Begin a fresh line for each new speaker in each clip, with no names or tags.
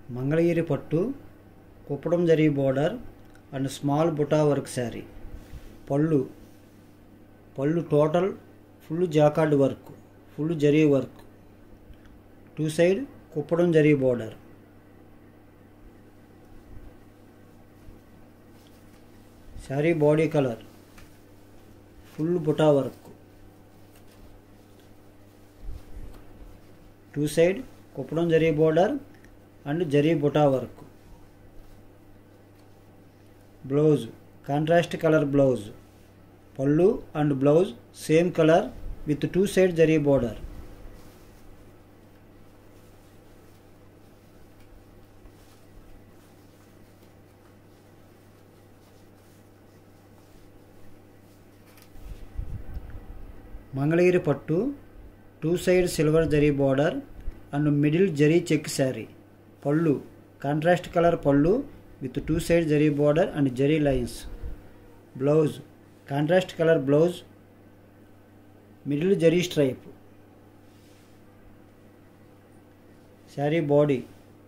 Mangalagiri pattu kuppadam zari border and small buta work sari pallu pallu total full jacquard work full zari work two side kuppadam zari border sari body colour full buta work two side kuppadam zari border and zari buta work blouse contrast colour blouse pallu and blouse same colour with two side zari border Mangalagiri pattu two side silver zari border and middle zari check sari pallu contrast colour pallu with two side zari border and zari lines blouse contrast colour blouse middle zari stripe sari body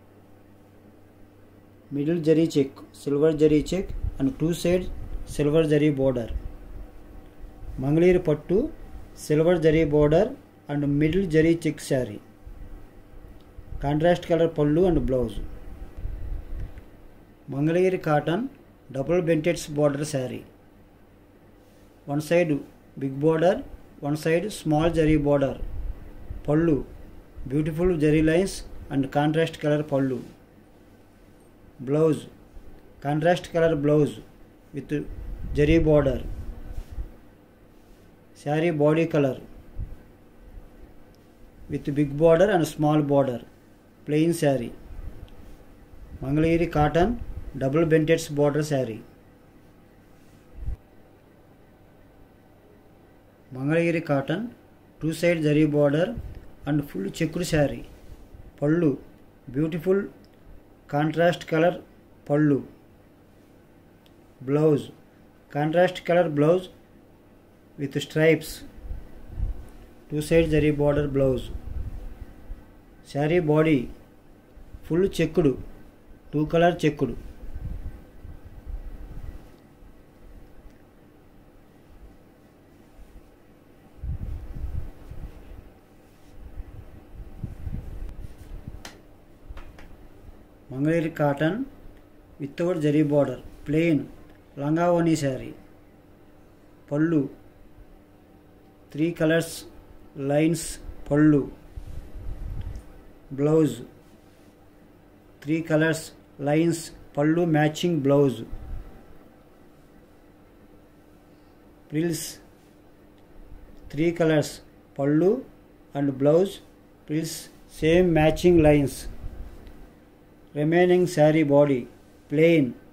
middle zari check silver zari check and two side silver zari border Mangalagiri pattu silver zari border and middle zari check sari contrast colour pallu and blouse Mangalagiri cotton double benteds border sari one side big border one side small zari border pallu beautiful zari lines and contrast colour pallu blouse contrast colour blouse with zari border sari body colour with big border and small border plain sari Mangalagiri cotton double benteds border sari Mangalagiri cotton two side zari border and full chekkudu sari pallu beautiful contrast colour pallu blouse contrast colour blouse with stripes two side zari border blouse sari body full chekkudu two colour chekkudu Mangalagiri cotton without zari border plain langavoni sari pallu three colours lines pallu blouse three colours lines పళ్ళు matching blouse frills three colours pallu and blouse frills same matching lines remaining sari body plain